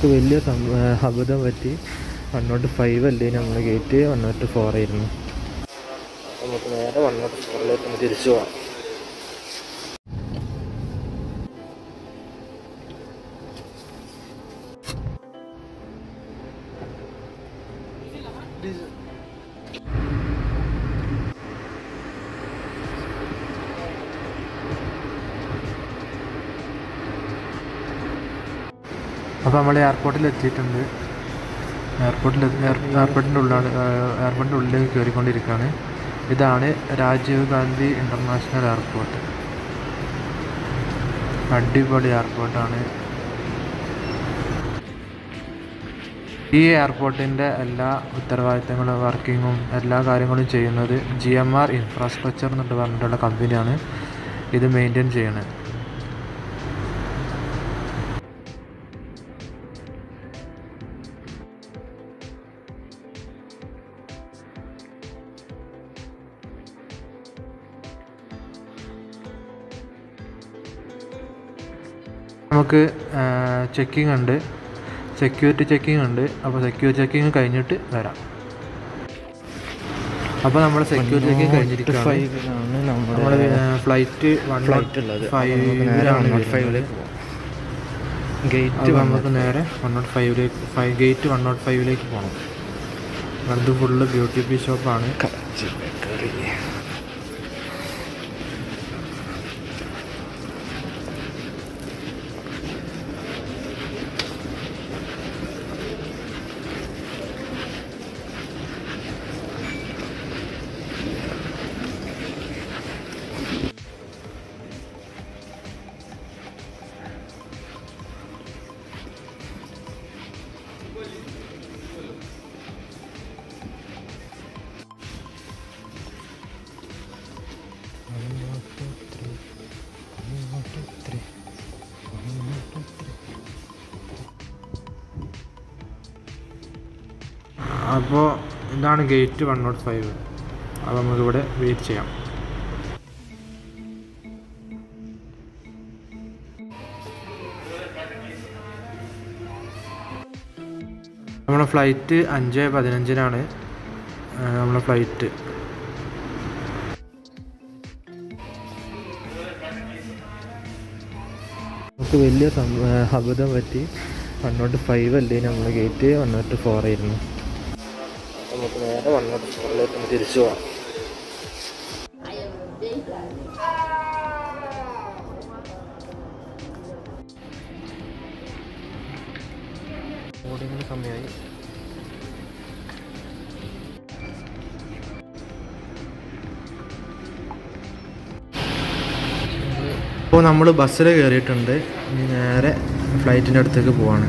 നമുക്ക് വലിയ സം- ആ, അബദ്ധം പറ്റി വൺ നോട്ട് ഫൈവ് അല്ലേ നമ്മൾ ഗേറ്റ് വൺ നോട്ട് ഫോർ ആയിരുന്നു നമുക്ക് നേരെ വൺ നോട്ട് ഫോറിലേക്ക് ഒന്ന് തിരിച്ചു പോകാം അപ്പോൾ നമ്മൾ എയർപോർട്ടിൽ എത്തിയിട്ടുണ്ട് എയർപോർട്ടിൽ എയർപോർട്ടിൻ്റെ ഉള്ളിലാണ് എയർപോർട്ടിൻ്റെ ഉള്ളിലേക്ക് കയറിക്കൊണ്ടിരിക്കുകയാണ് ഇതാണ് രാജീവ് ഗാന്ധി ഇൻ്റർനാഷണൽ എയർപോർട്ട് അടിപൊളി എയർപോർട്ടാണ് ഈ എയർപോർട്ടിൻ്റെ എല്ലാ ഉത്തരവാദിത്തങ്ങളും വർക്കിങ്ങും എല്ലാ കാര്യങ്ങളും ചെയ്യുന്നത് ജി എം ആർ ഇൻഫ്രാസ്ട്രക്ചർ എന്നിട്ട് പറഞ്ഞിട്ടുള്ള കമ്പനിയാണ് ഇത് മെയിൻറ്റെയിൻ ചെയ്യണത് നമുക്ക് ചെക്കിംഗ് ഉണ്ട് സെക്യൂരിറ്റി ചെക്കിംഗ് ഉണ്ട് അപ്പോൾ സെക്യൂരിറ്റി ചെക്കിംഗ് കഴിഞ്ഞിട്ട് വരാം അപ്പോൾ നമ്മൾ സെക്യൂരിറ്റി ചെക്കിംഗ് കഴിഞ്ഞിരിക്കുകയാണ് ഫൈവിലാണ് നമ്മൾ നമ്മുടെ ഫ്ലൈറ്റ് വൺ ഫ്ലൈറ്റ് ഉള്ളത് ഫൈവിലാണ് ഫൈവിലേക്ക് പോകാം ഗേറ്റ് അപ്പോൾ നമുക്ക് നേരെ വൺ നോട്ട് ഫൈവിലേക്ക് ഫൈവ് ഗേറ്റ് വൺ നോട്ട് ഫൈവിലേക്ക് പോകണം അത് ഫുള്ള് ബ്യൂട്ടി പീ ഷോപ്പാണ് ബേക്കറി അപ്പോൾ ഇതാണ് ഗേറ്റ് വൺ നോട്ട് ഫൈവ് അപ്പോൾ നമുക്കിവിടെ വെയിറ്റ് ചെയ്യാം നമ്മുടെ ഫ്ലൈറ്റ് അഞ്ച് പതിനഞ്ചിനാണ് ആ, നമ്മുടെ ഫ്ലൈറ്റ് നമുക്ക് വലിയ സം- ആ, അബദ്ധം പറ്റി വൺ നോട്ട് ഫൈവ് അല്ലേ നമ്മൾ ഗേറ്റ് വൺ നോട്ട് ഫോർ ആയിരുന്നു നമുക്ക് നേരെ വൺ നോട്ട് ഫോറിലേക്ക് ഒന്ന് തിരിച്ചു പോകാം ബോർഡിങ്ങിന് സമയമായി അപ്പോൾ നമ്മൾ ബസ്സിൽ കയറിയിട്ടുണ്ട് ഇനി നേരെ ഫ്ലൈറ്റിൻ്റെ അടുത്തേക്ക് പോവാണ്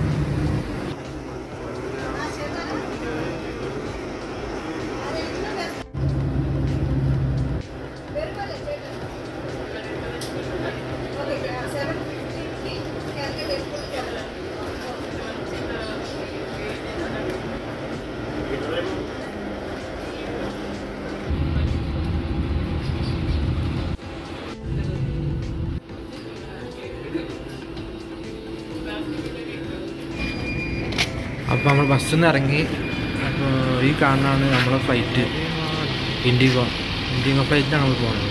അപ്പോൾ നമ്മൾ ബസ്സിൽ നിന്ന് ഇറങ്ങി അപ്പോൾ ഈ കാണുന്നതാണ് നമ്മളെ ഫ്ലൈറ്റ് ഇൻഡിഗോ ഇൻഡിഗോ ഫ്ലൈറ്റിലാണ് നമ്മൾ പോകുന്നത്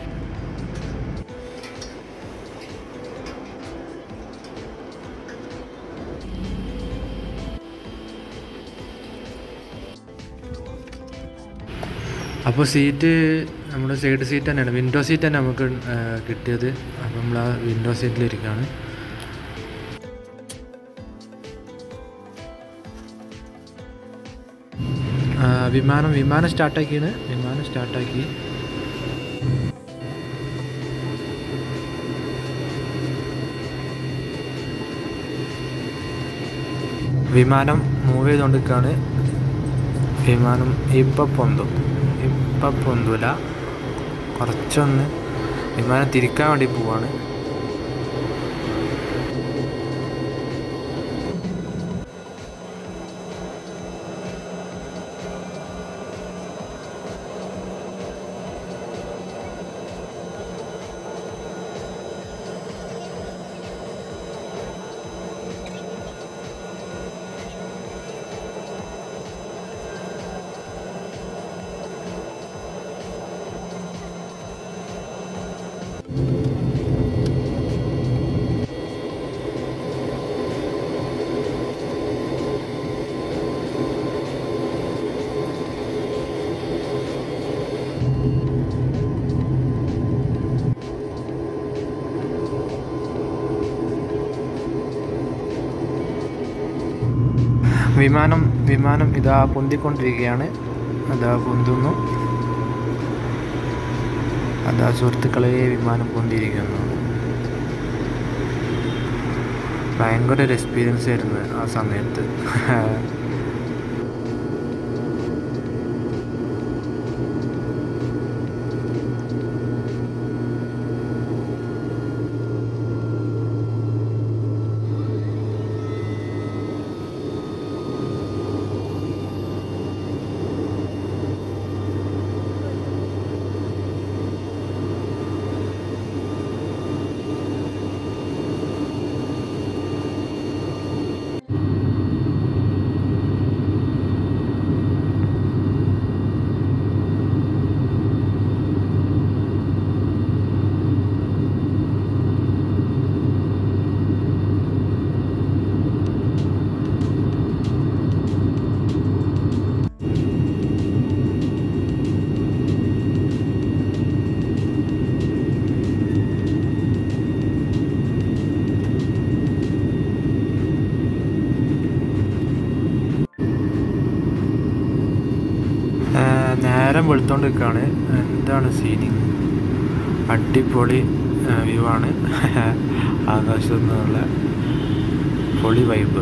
അപ്പോൾ സീറ്റ് നമ്മുടെ സൈഡ് സീറ്റ് തന്നെയാണ് വിൻഡോ സീറ്റ് തന്നെ നമുക്ക് ആ, കിട്ടിയത് അപ്പോൾ നമ്മൾ ആ വിൻഡോ സീറ്റിലിരിക്കുകയാണ് ആ, വിമാനം വിമാനം സ്റ്റാർട്ടാക്കിയാണ് വിമാനം സ്റ്റാർട്ടാക്കി വിമാനം മൂവ് ചെയ്തുകൊണ്ടിരിക്കുകയാണ് വിമാനം ഇപ്പം പൊന്തും ഇപ്പം പൊന്തൂല കുറച്ചൊന്ന് വിമാനം തിരിക്കാൻ വേണ്ടി പോവാണ് വിമാനം വിമാനം ഇതാ പൊന്തിക്കൊണ്ടിരിക്കുകയാണ് അതാ പൊന്തുന്നു അതാ സുഹൃത്തുക്കളെ വിമാനം പൊന്തിയിരിക്കുന്നു ഭയങ്കര ഒരു എക്സ്പീരിയൻസ് ആയിരുന്നു ആ സമയത്ത് ആ, നേരം വെളുത്തോണ്ട് നിൽക്കുകയാണ് എന്താണ് സീനിങ് അടിപൊളി വ്യൂ ആണ് ആകാശത്തു നിന്നുള്ള പൊളി വൈബ്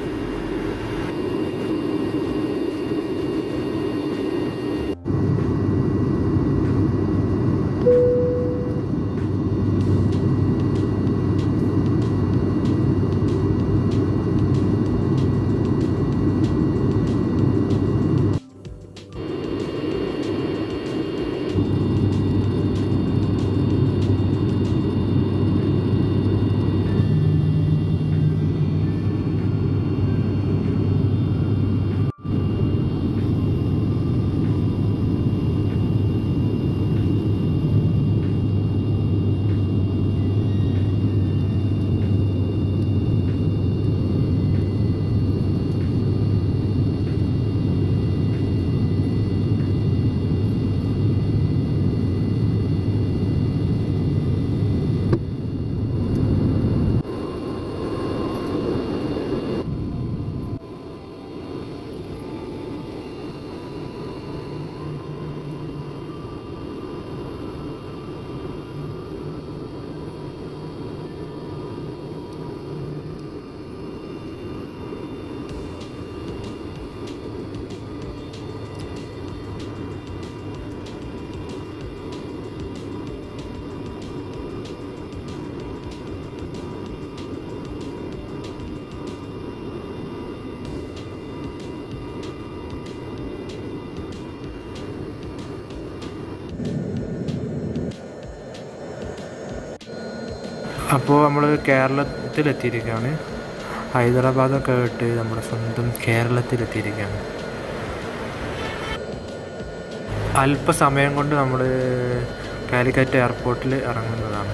അപ്പോൾ നമ്മൾ കേരളത്തിലെത്തിയിരിക്കുകയാണ് ഹൈദരാബാദൊക്കെ വിട്ട് നമ്മുടെ സ്വന്തം കേരളത്തിലെത്തിയിരിക്കുകയാണ് അല്പസമയം കൊണ്ട് നമ്മൾ കാലിക്കറ്റ് എയർപോർട്ടിൽ ഇറങ്ങുന്നതാണ്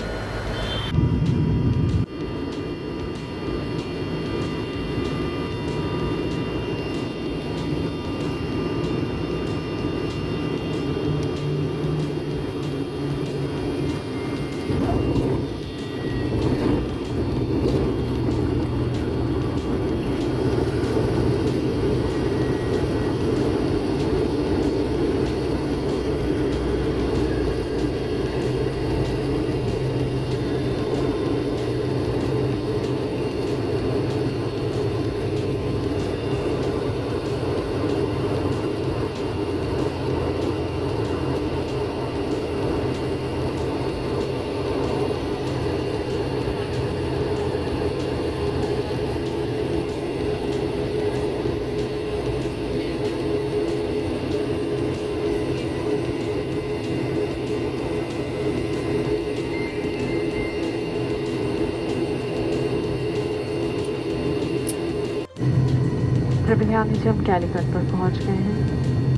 प्रभु ध्यान दीजिए हम कैलिकट पर पहुंच गए हैं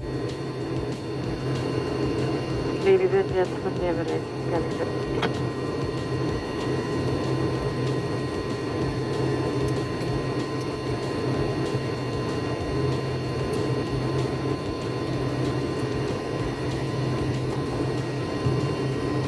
Ladies and gentlemen, we have arrived at Calicut.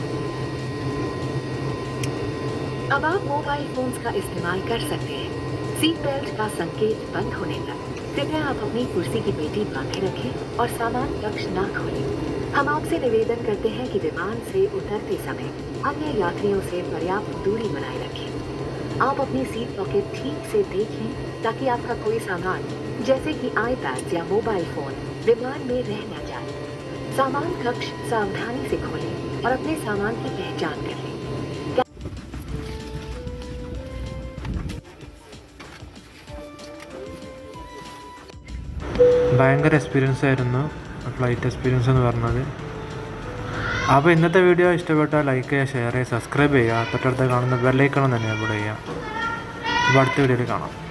अब आप मोबाइल फोन्स का इस्तेमाल कर सकते हैं सीट बेल्ट का संकेत बंद होने तक कृपया आप अपनी कुर्सी की पेटी बांधे रखें और सामान कक्ष न खोलें हम आपसे निवेदन करते हैं कि विमान से उतरते समय अन्य यात्रियों से पर्याप्त दूरी बनाए रखें आप अपनी सीट पॉकेट ठीक से देखें ताकि आपका कोई सामान जैसे कि आईपैड या मोबाइल फोन विमान में रह न जाए सामान कक्ष सावधानी से खोलें और अपने सामान की पहचान कर लें ഭയങ്കര എക്സ്പീരിയൻസ് ആയിരുന്നു ഫ്ലൈറ്റ് എക്സ്പീരിയൻസ് എന്ന് പറഞ്ഞത് അപ്പോൾ ഇന്നത്തെ വീഡിയോ ഇഷ്ടപ്പെട്ടാൽ ലൈക്ക് ചെയ്യുക ഷെയർ ചെയ്യുക സബ്സ്ക്രൈബ് ചെയ്യുക തൊട്ടടുത്ത് കാണുന്ന ബെല്ലൈക്കണം തന്നെ എനേബിൾ ചെയ്യുക അപ്പോൾ അടുത്ത വീഡിയോയിൽ കാണാം